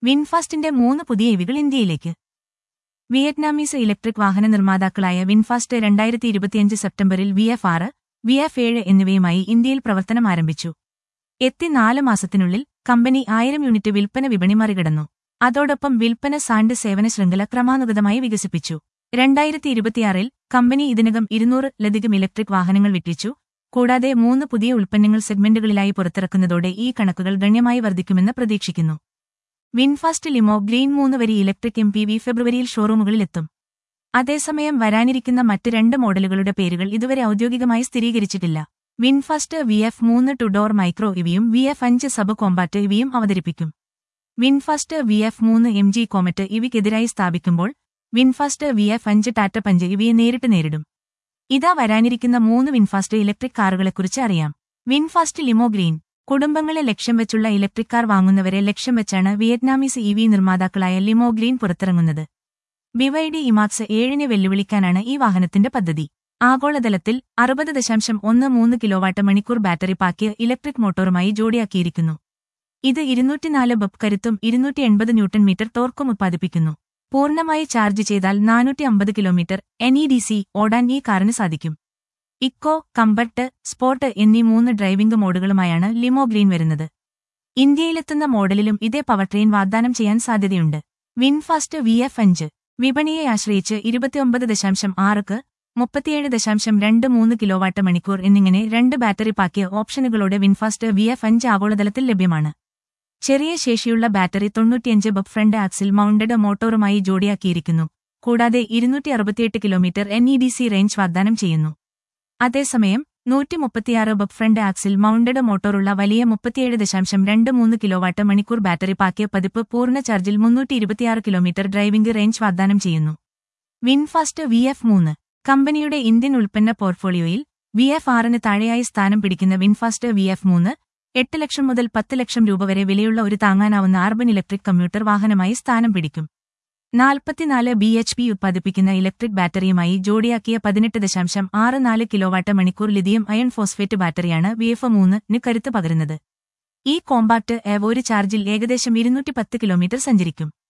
വിൻഫാസ്റ്റിന്റെ മൂന്ന് പുതിയ ഇവികൾ ഇന്ത്യയിലേക്ക് വിയറ്റ്നാമീസ് ഇലക്ട്രിക് വാഹന നിർമ്മാതാക്കളായ വിൻഫാസ്റ്റ് രണ്ടായിരത്തി ഇരുപത്തിയഞ്ച് സെപ്റ്റംബറിൽ വി എഫ് ആറ് വി എഫ് ഏഴ് എന്നിവയുമായി ഇന്ത്യയിൽ പ്രവർത്തനം ആരംഭിച്ചു എത്തി നാല് മാസത്തിനുള്ളിൽ കമ്പനി ആയിരം യൂണിറ്റ് വിൽപ്പന വിപണി മറികടന്നു അതോടൊപ്പം വിൽപ്പന സാണ്ട് സേവന ശൃംഖല ക്രമാനുഗതമായി വികസിപ്പിച്ചു രണ്ടായിരത്തി ഇരുപത്തിയാറിൽ കമ്പനി ഇതിനകം ഇരുന്നൂറ് ലധികം ഇലക്ട്രിക് വാഹനങ്ങൾ വിറ്റിച്ചു കൂടാതെ മൂന്ന് പുതിയ ഉൽപ്പന്നങ്ങൾ സെഗ്മെന്റുകളിലായി പുറത്തിറക്കുന്നതോടെ ഈ കണക്കുകൾ ഗണ്യമായി വർദ്ധിക്കുമെന്ന് പ്രതീക്ഷിക്കുന്നു വിൻഫാസ്റ്റ് ലിമോ ഗ്രീൻ മൂന്ന് വരി ഇലക്ട്രിക് എം പി വി ഫെബ്രുവരിയിൽ ഷോറൂമുകളിലെത്തും അതേസമയം വരാനിരിക്കുന്ന മറ്റ് രണ്ട് മോഡലുകളുടെ പേരുകൾ ഇതുവരെ ഔദ്യോഗികമായി സ്ഥിരീകരിച്ചിട്ടില്ല വിൻഫാസ്റ്റ് വി എഫ് മൂന്ന് ടു ഡോർ മൈക്രോ ഇവിയും വി എഫ് അഞ്ച് സബ് കോമ്പാറ്റ് ഇവിയും അവതരിപ്പിക്കും വിൻഫാസ്റ്റ് വി എഫ് മൂന്ന് എം ജി കോമറ്റ് ഇവിക്കെതിരായി സ്ഥാപിക്കുമ്പോൾ വിൻഫാസ്റ്റ് വി എഫ് അഞ്ച് ടാറ്റ പഞ്ച് ഇവയെ നേരിട്ട് നേരിടും ഇതാ വരാനിരിക്കുന്ന മൂന്ന് വിൻഫാസ്റ്റ് ഇലക്ട്രിക് കാറുകളെക്കുറിച്ച് അറിയാം വിൻഫാസ്റ്റ് ലിമോ ഗ്രീൻ കുടുംബങ്ങളെ ലക്ഷ്യം വെച്ചുള്ള ഇലക്ട്രിക് കാർ വാങ്ങുന്നവരെ ലക്ഷ്യം വെച്ചാണ് വിയറ്റ്നാമീസ് ഇ വി നിർമ്മാതാക്കളായ ലിമോ ഗ്രീൻ പുറത്തിറങ്ങുന്നത് ബിവൈഡി ഇമാക്സ് ഏഴിനെ വെല്ലുവിളിക്കാനാണ് ഈ വാഹനത്തിന്റെ പദ്ധതി ആഗോളതലത്തിൽ അറുപത് ദശാംശം ഒന്ന് മൂന്ന് കിലോവാട്ട് മണിക്കൂർ ബാറ്ററി പാക്കിയ ഇലക്ട്രിക് മോട്ടോറുമായി ജോഡിയാക്കിയിരിക്കുന്നു ഇത് ഇരുന്നൂറ്റിനാല് ബബ് കരുത്തും ഇരുന്നൂറ്റി എൺപത് ന്യൂട്ടൺ മീറ്റർ ടോർക്കും ഉത്പാദിപ്പിക്കുന്നു പൂർണ്ണമായി ചാർജ് ചെയ്താൽ നാനൂറ്റി അമ്പത് kilometre N E D C ഓടാൻ ഈ കാറിന് സാധിക്കും ഇക്കോ കംഫർട്ട് സ്പോർട്ട് എന്നീ മൂന്ന് ഡ്രൈവിംഗ് മോഡുകളുമായാണ് ലിമോ ഗ്രീൻ വരുന്നത് ഇന്ത്യയിലെത്തുന്ന മോഡലിലും ഇതേ പവർ ട്രെയിൻ വാഗ്ദാനം ചെയ്യാൻ സാധ്യതയുണ്ട് വിൻഫാസ്റ്റ് വി എഫ് അഞ്ച് വിപണിയെ ആശ്രയിച്ച് ഇരുപത്തിയൊമ്പത് ദശാംശം ആറുക്ക് മുപ്പത്തിയേഴ് ദശാംശം രണ്ട് മൂന്ന് കിലോവാട്ട് മണിക്കൂർ എന്നിങ്ങനെ രണ്ട് ബാറ്ററി പാക്കിയ ഓപ്ഷനുകളോടെ വിൻഫാസ്റ്റ് വി എഫ് അഞ്ച് ആഗോളതലത്തിൽ ലഭ്യമാണ് ചെറിയ ശേഷിയുള്ള ബാറ്ററി തൊണ്ണൂറ്റിയഞ്ച് ബബ് ഫ്രണ്ട് ആക്സിൽ മൗണ്ടഡ് മോട്ടോറുമായി ജോഡിയാക്കിയിരിക്കുന്നു കൂടാതെ ഇരുന്നൂറ്റി അറുപത്തിയെട്ട് kilometre N E D C range വാഗ്ദാനം ചെയ്യുന്നു അതേസമയം നൂറ്റി മുപ്പത്തിയാറ് ബബ് ഫ്രണ്ട് ആക്സിൽ മൗണ്ടഡ് മോട്ടോറുള്ള വലിയ മുപ്പത്തിയേഴ് ദശാംശം രണ്ട് മൂന്ന് കിലോവാട്ട് മണിക്കൂർ ബാറ്ററി പാക്കിയ പതിപ്പ് പൂർണ്ണ ചാർജിൽ മുന്നൂറ്റി ഇരുപത്തിയാറ് കിലോമീറ്റർ ഡ്രൈവിംഗ് റേഞ്ച് വാഗ്ദാനം ചെയ്യുന്നു വിൻഫാസ്റ്റ് വി എഫ് മൂന്ന് കമ്പനിയുടെ ഇന്ത്യൻ ഉൽപ്പന്ന പോർട്ട്ഫോളിയോയിൽ വി എഫ് ആറിന് താഴെയായി സ്ഥാനം പിടിക്കുന്ന വിൻഫാസ്റ്റ് വി എഫ് മൂന്ന് എട്ട് ലക്ഷം മുതൽ പത്ത് ലക്ഷം രൂപ വരെ വിലയുള്ള ഒരു താങ്ങാനാവുന്ന അർബൻ ഇലക്ട്രിക് കമ്മ്യൂട്ടർ വാഹനമായി സ്ഥാനം പിടിക്കും നാൽപ്പത്തിനാല് ബി എച്ച് പി ഉത്പാദിപ്പിക്കുന്ന ഇലക്ട്രിക് ബാറ്ററിയുമായി ജോഡിയാക്കിയ പതിനെട്ട് ദശാംശം ആറ് നാല് കിലോവാട്ട് മണിക്കൂർ ലിഥിയം അയൺ ഫോസ്ഫേറ്റ് ബാറ്ററിയാണ് വി എഫ് മൂന്നിന് കരുത്ത് പകരുന്നത് ഈ കോമ്പാക്ട് എവ് ഒരു ചാർജിൽ ഏകദേശം ഇരുന്നൂറ്റി പത്ത് കിലോമീറ്റർ സഞ്ചരിക്കും